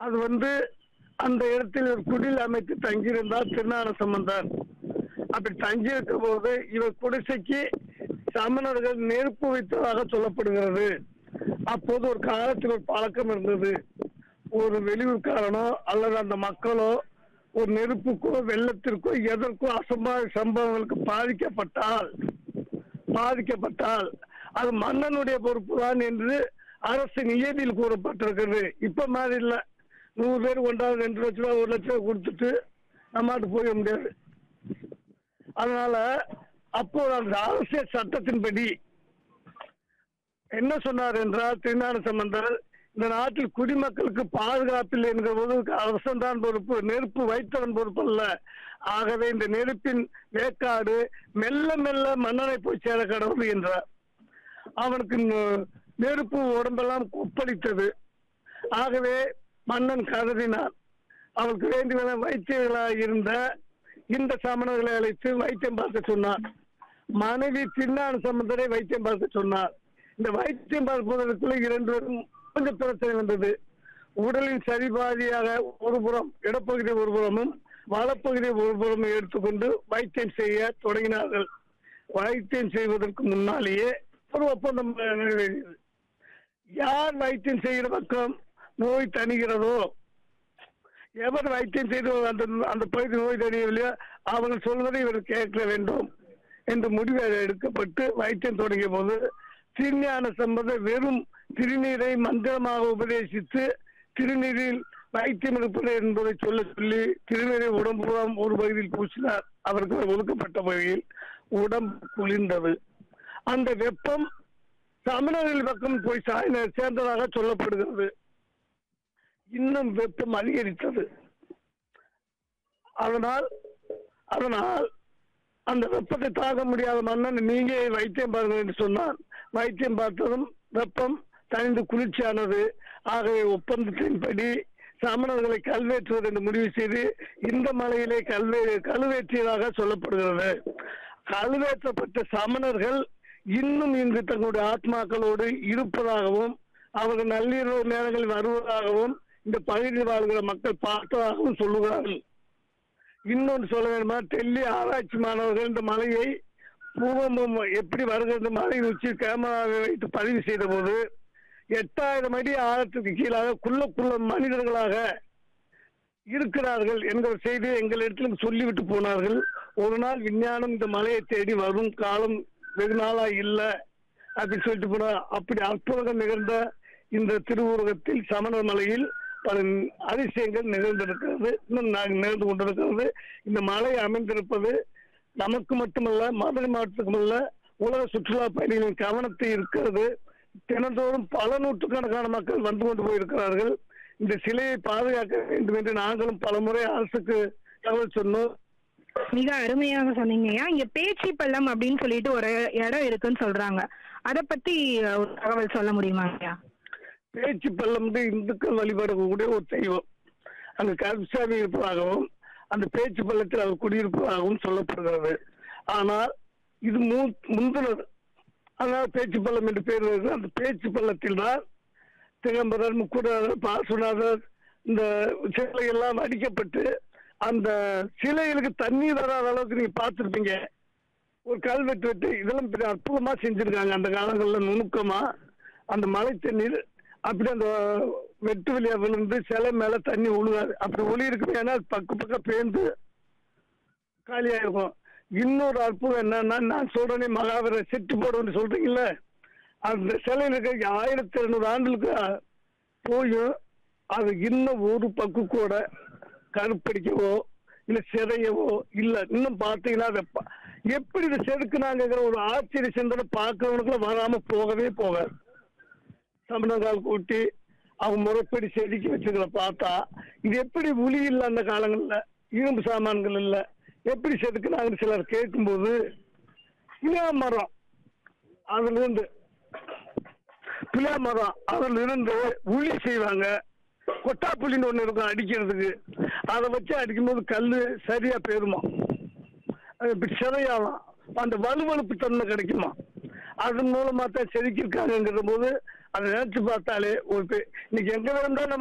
அது வந்து அந்த இடத்தில் ஒரு குடில் அமைத்து தங்கியிருந்தார் திருநான சம்பந்தர் அப்படி தங்கியிருக்க போது இவர் குடிசைக்கு சமணர்கள் நெருப்பு வைத்ததாக சொல்லப்படுகிறது அப்போது ஒரு காலத்தில் ஒரு பழக்கம் இருந்தது ஒரு வெளியூர்காரனோ அல்லது அந்த மக்களோ ஒரு நெருப்புக்கோ வெள்ளத்திற்கோ எதற்கோ அசம்பாவித சம்பவங்களுக்கு பாதிக்கப்பட்டால் பாதிக்கப்பட்டால் அது மன்னனுடைய பொறுப்பு தான் என்று அரசு நியதியில் கூறப்பட்டிருக்கிறது இப்ப மாதிரி இல்ல நூறு பேர் கொண்டாந்து ரெண்டு லட்ச ரூபா ஒரு லட்ச ரூபா கொடுத்துட்டு நம்மாட்டு போக முடியாது அதனால அப்போ அந்த அரசியல் சட்டத்தின்படி என்ன சொன்னார் என்றால் திருஞான சம்பந்தர் இந்த நாட்டில் குடிமக்களுக்கு பாதுகாப்பில்லை என்கிற போது அரசன் தான் பொறுப்பு நெருப்பு வைத்தவன் பொறுப்பு அல்ல ஆகவே இந்த நெருப்பின் வேக்காடு மெல்ல மெல்ல மன்னனை போய் சேர கடவுள் என்றார் அவனுக்கு ந- நெருப்பு உடம்பெல்லாம் கொப்பளித்தது ஆகவே மன்னன் கதறினான் அவனுக்கு வேண்டிய வைத்தியர்களாக இருந்த இந்த சமணர்களை அழைத்து வைத்தியம் பார்க்க சொன்னார் மனைவி திருநான சம்பந்தரை வைத்தியம் பார்க்க சொன்னார் இந்த வைத்தியம் பார்ப்பதற்குள்ள இரண்டு பேரும் கொஞ்சம் பிரச்சனை வந்தது உடலின் சரிபாதியாக ஒரு புறம் இடப்பகுதி ஒரு புறமும் வலப்பகுதி ஒரு புறமும் எடுத்துக்கொண்டு வைத்தியம் செய்ய தொடங்கினார்கள் வைத்தியம் செய்வதற்கு முன்னாலேயே ஒரு ஒப்பந்தம் நிறைவேறியது யார் வைத்தியம் செய்கிற பக்கம் நோய் தணிகிறதோ எவர் வைத்தியம் செய்து அந்த அந்த பகுதி நோய் தெரியவில்லையோ அவங்க சொல்வதை இவர் கேட்க வேண்டும் என்ற முடிவு எடுக்கப்பட்டு வைத்தியம் தொடங்கிய போது திருஞான சம்பந்த வெறும் திருநீரை மந்திரமாக உபதேசித்து திருநீரில் வைத்தியம் இருப்பது என்பதை சொல்ல சொல்லி திருநீரை உடம்பு பூராம் ஒரு பகுதியில் பூசினார் அவருக்கு ஒதுக்கப்பட்ட பகுதியில் உடம்பு குளிர்ந்தது அந்த வெப்பம் தமிழர்கள் பக்கம் போய் சாய்ந்த சேர்ந்ததாக சொல்லப்படுகிறது இன்னும் வெப்பம் அதிகரித்தது அதனால் அதனால் அந்த வெப்பத்தை தாங்க முடியாத மன்னன் நீங்க வைத்தியம் பாருங்கள் என்று சொன்னான் வைத்தியம் பார்த்ததும் வெப்பம் தணிந்து குளிர்ச்சியானது ஆகவே ஒப்பந்தத்தின்படி சமணர்களை கல்வேற்றுவது என்று முடிவு செய்து இந்த மலையிலே கல்வே கழுவேற்றியதாக சொல்லப்படுகிறது கழுவேற்றப்பட்ட சமணர்கள் இன்னும் இங்கு தங்களுடைய ஆத்மாக்களோடு இருப்பதாகவும் அவர்கள் நள்ளிரவு நேரங்களில் வருவதாகவும் இந்த பகுதியில் வாழ்கிற மக்கள் பார்த்ததாகவும் சொல்லுகிறார்கள் இன்னொன்று சொல்ல வேண்டுமா டெல்லி ஆராய்ச்சி மாணவர்கள் இந்த மலையை பூகம்பம் எப்படி வருகிறது மலை உச்சி கேமராவை வைத்து பதிவு செய்த போது எட்டாயிரம் அடி ஆழத்துக்கு கீழாக குள்ள குள்ள மனிதர்களாக இருக்கிறார்கள் என்கிற செய்தியை எங்களிடத்தில் சொல்லிவிட்டு போனார்கள் ஒரு நாள் விஞ்ஞானம் இந்த மலையை தேடி வரும் காலம் வெகு நாளா இல்ல அப்படின்னு சொல்லிட்டு போனா அப்படி அற்புதம் நிகழ்ந்த இந்த திருவுருவத்தில் சமணர் மலையில் பல அதிசயங்கள் நிகழ்ந்திருக்கிறது இன்னும் நா- நிகழ்ந்து கொண்டிருக்கிறது இந்த மலை அமைந்திருப்பது நமக்கு மட்டுமல்ல மதுரை மாவட்டத்துக்கு அல்ல உலக சுற்றுலா பயணிகளின் கவனத்தை இருக்கிறது தினந்தோறும் பல நூற்றுக்கணக்கான மக்கள் வந்து கொண்டு போயிருக்கிறார்கள் இந்த சிலையை பாதுகாக்க வேண்டும் என்று நாங்களும் பலமுறை அரசுக்கு தகவல் சொன்னோம் மிக அருமையாக சொன்னீங்கய்யா இங்க பேச்சி பள்ளம் அப்படின்னு சொல்லிட்டு ஒரு இடம் இருக்குன்னு சொல்றாங்க அத பத்தி அஹ், ஒரு தகவல் சொல்ல முடியுமாங்கய்யா பேச்சு பள்ளம் வந்து இந்துக்கள் வழிபடக்கூடிய ஒரு தெய்வம் அங்க கருப்சாமி இருப்பதாகவும் அந்த பேச்சு பள்ளத்தில் அவர் குடியிருப்பதாகவும் சொல்லப்படுகிறது ஆனால் இது மூ- முந்தினது அதனால் பேச்சு பள்ளம் என்று பேர் வருது அந்த பேச்சு பள்ளத்தில் தான் திகம்பரர் முக்குடர் பாசுநாதர் இந்த சிலை எல்லாம் அடிக்கப்பட்டு அந்த சிலைகளுக்கு தண்ணீர் வராத அளவுக்கு நீங்க பார்த்திருப்பீங்க ஒரு கல்வெட்டு வெட்டு இதெல்லாம் பெரிய அற்புதமா செஞ்சிருக்காங்க அந்த காலங்களில் நுணுக்கமா அந்த மழை தண்ணீர் அப்படி அந்த வெட்டு வழியா விழுந்து சிலை மேல தண்ணி ஒழுகாது அப்படி ஒளி இருக்குமே ஏன்னா அது பக்க பக்கம் பேர்ந்து காலியா இருக்கும் இன்னொரு அற்புதம் என்னன்னா நான் சொல்றேனே மகாவீர செட்டு போடுன்னு சொல்றீங்கல்ல அந்த சிலையில் இருக்க ஆயிரத்தி இருநூறு ஆண்டுகளுக்கு போயும் அது இன்னும் ஒரு பக்கு கூட கருப்படிக்கவோ இல்ல சிதையவோ இல்ல இன்னும் பாத்தீங்கன்னா அதை ப- எப்படி இதை செதுக்குனாங்கிற ஒரு ஆச்சரிய சிந்தனை பார்க்கறவனுக்குள்ள வராம போகவே போகாது தமிழகால் கூட்டி அவங்க முறைப்படி செதுக்கி வச்சுக்கிற பார்த்தா இது எப்படி உளி இல்லை அந்த காலங்கள்ல இரும்பு சாமான்கள் இல்ல எப்படி செதுக்குனாங்கன்னு சிலர் கேட்கும்போது பிளா மரம் அதுல இருந்து பிளா மரம் அதுல இருந்து உளி செய்வாங்க கொட்டா புள்ளின்னு ஒண்ணு இருக்கும் அடிக்கிறதுக்கு அதை வச்சு அடிக்கும்போது கல்லு சரியா போயிருமா அது இப்படி சிதையாலாம் அந்த வலுவழுப்பு தன்மை கிடைக்குமா அதன் மூலமா தான் செதுக்கியிருக்காங்கிற போது அதை நினைச்சு பார்த்தாலே ஒரு பே- இன்னைக்கு எங்க இருந்தாலும் நம்ம